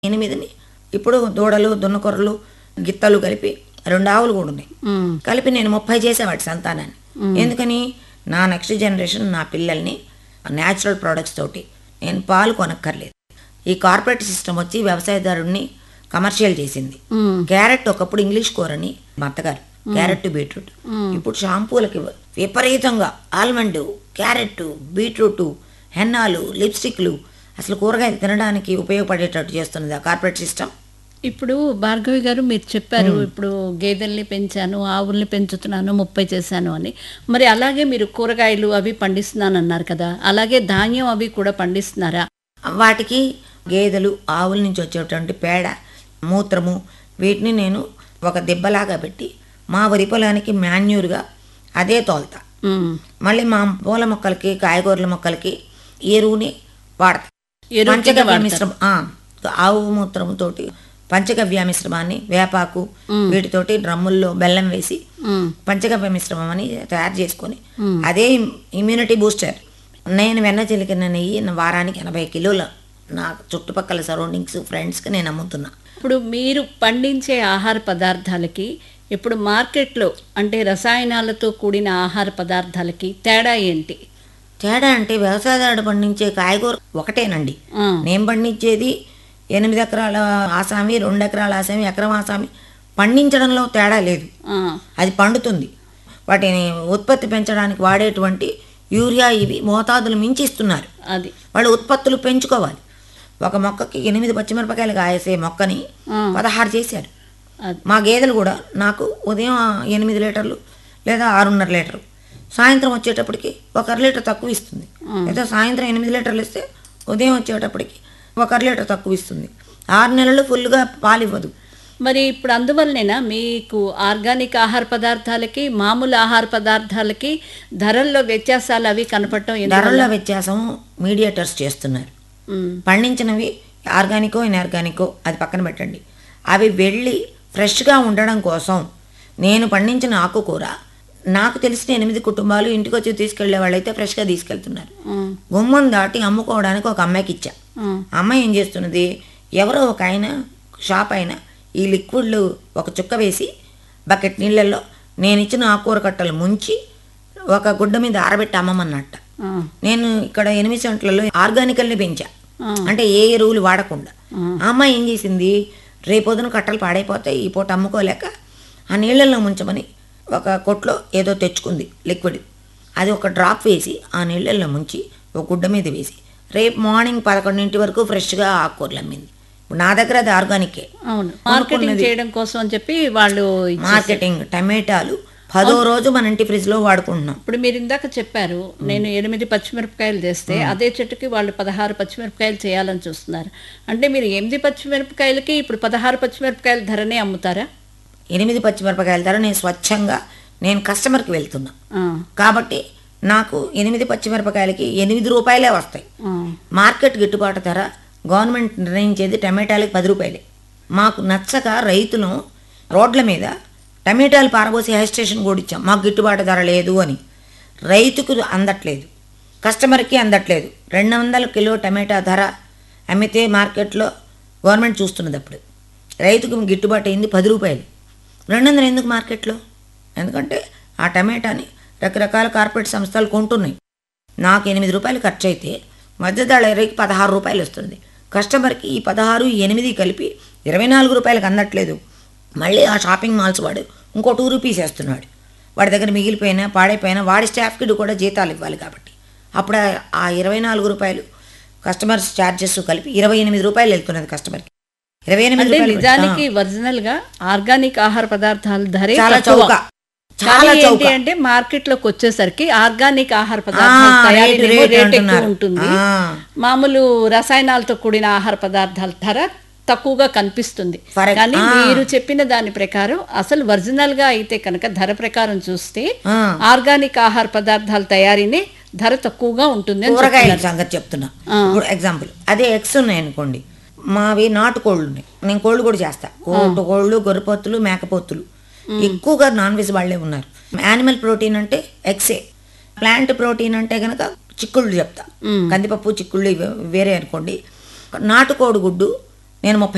ఎనిమిదిని ఇప్పుడు దూడలు దున్నకొర్రలు గిత్తలు కలిపి రెండు ఆవులు కూడా ఉన్నాయి ఉమ్, కలిపి నేను ముప్పై చేసేవాడి సంతానాన్ని ఎందుకని నా నెక్స్ట్ జనరేషన్ నా పిల్లల్ని న్యాచురల్ ప్రోడక్ట్స్ తోటి నేను పాలు కొనక్కర్లేదు ఈ కార్పొరేట్ సిస్టమ్ వచ్చి వ్యవసాయదారుడిని కమర్షియల్ చేసింది ఉమ్, క్యారెట్ ఒకప్పుడు ఇంగ్లీష్ కూరని మా అత్తగారు క్యారెట్ బీట్రూట్ ఇప్పుడు షాంపూలకి విపరీతంగా ఆల్మండ్ క్యారెట్ బీట్రూట్ హెన్నాలు లిప్స్టిక్లు అసలు కూరగాయలు తినడానికి ఉపయోగపడేటట్టు చేస్తున్నది ఆ కార్పొరేట్ సిస్టమ్ ఇప్పుడు భార్గవి గారు మీరు చెప్పారు ఇప్పుడు గేదెల్ని పెంచాను ఆవుల్ని పెంచుతున్నాను ముప్పై చేశాను అని మరి అలాగే మీరు కూరగాయలు అవి పండిస్తున్నాను అన్నారు కదా అలాగే ధాన్యం అవి కూడా పండిస్తున్నారా వాటికి గేదెలు ఆవుల నుంచి వచ్చేటువంటి పేడ మూత్రము వీటిని నేను ఒక దిబ్బలాగా పెట్టి మా వరి పొలానికి మాన్యూర్గా అదే తోలుతా ఉమ్, మళ్ళీ మా పూల మొక్కలకి కాయగూరల మొక్కలకి ఎరువుని వాడతా ఎరువు కింద పంచగవ్య వాడతారు. మిశ్రమం ఆ, ఆవు మూత్రంతోటి పంచగవ్య మిశ్రమాన్ని వేపాకు వీటితోటి డ్రమ్ముల్లో బెల్లం వేసి ఉమ్, పంచగవ్య మిశ్రమం అని తయారు చేసుకొని అదే ఇమ్యూనిటీ బూస్టర్ నేను వెన్న చిలికిన నెయ్యి నా వారానికి ఎనభై కిలోల నా చుట్టుపక్కల సరౌండింగ్స్ ఫ్రెండ్స్కి నేను అమ్ముతున్నా ఇప్పుడు మీరు పండించే ఆహార పదార్థాలకి ఇప్పుడు మార్కెట్లో అంటే రసాయనాలతో కూడిన ఆహార పదార్థాలకి తేడా ఏంటి తేడా అంటే వ్యవసాయదారుడు పండించే కాయగూర ఒకటేనండి ఆ, నేను పండించేది ఎనిమిది ఎకరాల ఆసామి రెండు ఎకరాల ఆసామి ఎకరం ఆసామి పండించడంలో తేడా లేదు ఆ, అది పండుతుంది వాటిని ఉత్పత్తి పెంచడానికి వాడేటువంటి యూరియా ఇవి మోతాదులు మించి ఇస్తున్నారు అది వాళ్ళు ఉత్పత్తులు పెంచుకోవాలి ఒక మొక్కకి ఎనిమిది పచ్చిమిరపకాయలు కాయేసే మొక్కని ఆ. పదహారు చేశారు అది మా గేదెలు కూడా నాకు ఉదయం ఎనిమిది లీటర్లు లేదా ఆరున్నర లీటరు సాయంత్రం వచ్చేటప్పటికి ఒక అర లీటర్ తక్కువ ఇస్తుంది లేదా సాయంత్రం ఎనిమిది లీటర్లు ఇస్తే ఉదయం వచ్చేటప్పటికి ఒక అర లీటర్ తక్కువ ఇస్తుంది ఆరు నెలలు ఫుల్గా పాలు ఇవ్వదు మరి ఇప్పుడు అందువల్లనేనా మీకు ఆర్గానిక్ ఆహార పదార్థాలకి మామూలు ఆహార పదార్థాలకి ధరల్లో వ్యత్యాసాలు అవి కనపడటం ఎందువల్ల? ధరల వ్యత్యాసం మీడియేటర్స్ చేస్తున్నారు ఉమ్, పండించినవి ఆర్గానికో ఇన్ఆర్గానికో అది పక్కన పెట్టండి అవి వెళ్ళి ఫ్రెష్గా ఉండడం కోసం నేను పండించిన ఆకుకూర నాకు తెలిసిన ఎనిమిది కుటుంబాలు ఇంటికి వచ్చి తీసుకెళ్లే వాళ్ళైతే ఫ్రెష్గా తీసుకెళ్తున్నారు ఉమ్, గుమ్మం దాటి అమ్ముకోవడానికి ఒక అమ్మాయికి ఇచ్చా ఉమ్, ఆ అమ్మాయి ఏం చేస్తున్నది ఎవరో ఒక ఆయన షాప్ ఆయన ఈ లిక్విడ్లు ఒక చుక్క వేసి బకెట్ నీళ్ళల్లో నేను ఇచ్చిన ఆకుకూర కట్టలు ముంచి ఒక గుడ్డ మీద ఆరబెట్టి అమ్మమన్నట్ట ఆ, నేను ఇక్కడ ఎనిమిది సెంట్లలో ఆర్గానికల్ని పెంచా ఆ. అంటే ఏ ఎరువులు వాడకుండా ఆ అమ్మాయి ఏం చేసింది రేపొద్దున కట్టలు పాడైపోతాయి ఈ పూట అమ్ముకోలేక ఆ నీళ్ళల్లో ముంచమని ఒక కొట్లో ఏదో తెచ్చుకుంది లిక్విడ్ అది ఒక డ్రాప్ వేసి ఆ నీళ్ళల్లో ముంచి ఒక గుడ్డ మీద వేసి రేపు మార్నింగ్ పదకొండింటి వరకు ఫ్రెష్గా ఆకుకూరలు అమ్మింది ఇప్పుడు నా దగ్గర అది ఆర్గానికే అవును మార్కెటింగ్ చేయడం కోసం అని చెప్పి వాళ్ళు ఇచ్చేసారు. మార్కెటింగ్ టమాటాలు పదో రోజు మన ఇంటి ఫ్రిడ్జ్లో వాడుకుంటున్నాం ఇప్పుడు మీరు ఇందాక చెప్పారు నేను ఎనిమిది పచ్చిమిరపకాయలు చేస్తే అదే చెట్టుకి వాళ్ళు పదహారు పచ్చిమిరపకాయలు చేయాలని చూస్తున్నారు అంటే మీరు ఎనిమిది పచ్చిమిరపకాయలకి ఇప్పుడు పదహారు పచ్చిమిరపకాయల ధరనే అమ్ముతారా ఎనిమిది పచ్చిమిరపకాయల ధర నేను స్వచ్ఛంగా నేను కస్టమర్కి వెళ్తున్నా ఆ, కాబట్టి నాకు ఎనిమిది పచ్చిమిరపకాయలకి ఎనిమిది రూపాయలే వస్తాయి ఆ, మార్కెట్ గిట్టుబాటు ధర గవర్నమెంట్ నిర్ణయించేది టమాటాలకి పది రూపాయలే మాకు నచ్చక రైతులు రోడ్ల మీద టమాటాలు పారబోసి హై స్టేషన్ కూడా ఇచ్చాం మాకు గిట్టుబాటు ధర లేదు అని రైతుకు అందట్లేదు కస్టమర్కి అందట్లేదు రెండు వందల కిలో టమాటా ధర అమ్మితే మార్కెట్లో గవర్నమెంట్ చూస్తున్నది అప్పుడు రైతుకు గిట్టుబాటు అయింది పది రూపాయలు రెండు వందలు ఎందుకు మార్కెట్లో ఎందుకంటే ఆ టమాటాని రకరకాల కార్పొరేట్ సంస్థలు కొంటున్నాయి నాకు ఎనిమిది రూపాయలు ఖర్చు అయితే మధ్యదళరికి పదహారు రూపాయలు వస్తుంది కస్టమర్కి ఈ పదహారు ఈ ఎనిమిది కలిపి ఇరవై నాలుగు రూపాయలకు అందట్లేదు మళ్ళీ ఆ షాపింగ్ మాల్స్ వాడు ఇంకో టూ రూపీస్ వేస్తున్నాడు వాడి దగ్గర మిగిలిపోయినా పాడైపోయినా వాడి స్టాఫ్కి కూడా జీతాలు ఇవ్వాలి కాబట్టి అప్పుడు ఆ- ఆ ఇరవై నాలుగు రూపాయలు కస్టమర్స్ ఛార్జెస్ కలిపి ఇరవై ఎనిమిది రూపాయలు వెళ్తున్నది కస్టమర్కి ఇరవై ఎనిమిది అంటే రూపాయలు నిజానికి ఒరిజినల్ గా ఆర్గానిక్ ఆహార పదార్థాల ధరే చాలా తక్కువ. చౌక కానీ చాలా ఏంటి చౌక అంటే మార్కెట్ లోకి వచ్చేసరికి ఆర్గానిక్ ఆహార పదార్థాల ఆ, తయారీలో రేటు, రేటు రేట్ ఎక్కువ అంటున్నారు. ఉంటుంది ఆ. మామూలు రసాయనాలతో కూడిన ఆహార పదార్థాల ధర తక్కువగా కనిపిస్తుంది Correct. కానీ ఆ. మీరు చెప్పిన దాని ప్రకారం అసలు ఒరిజినల్ గా అయితే కనుక ధర ప్రకారం చూస్తే ఆ. ఆర్గానిక్ ఆహార పదార్థాల తయారీని ధర తక్కువగా ఉంటుంది అని కూరగాయల చెప్తున్నారు. సంగతి చెప్తున్నా ఆ. ఇప్పుడు ఎగ్జాంపుల్ అదే ఎగ్స్ ఉన్నాయి అనుకోండి మావి నాటు కోళ్ళు ఉన్నాయి నేను కోళ్ళు కూడా చేస్తా కోటు కోళ్ళు గొర్రెపోతులు మేకపోతులు ఎక్కువగా నాన్ వెజ్ వాళ్ళే ఉన్నారు యానిమల్ ప్రోటీన్ అంటే ఎగ్సే ప్లాంట్ ప్రోటీన్ అంటే కనుక చిక్కుళ్ళు చెప్తా కందిపప్పు చిక్కుళ్ళు ఇవి వేరే అనుకోండి నాటుకోడి గుడ్డు నేను ముప్పై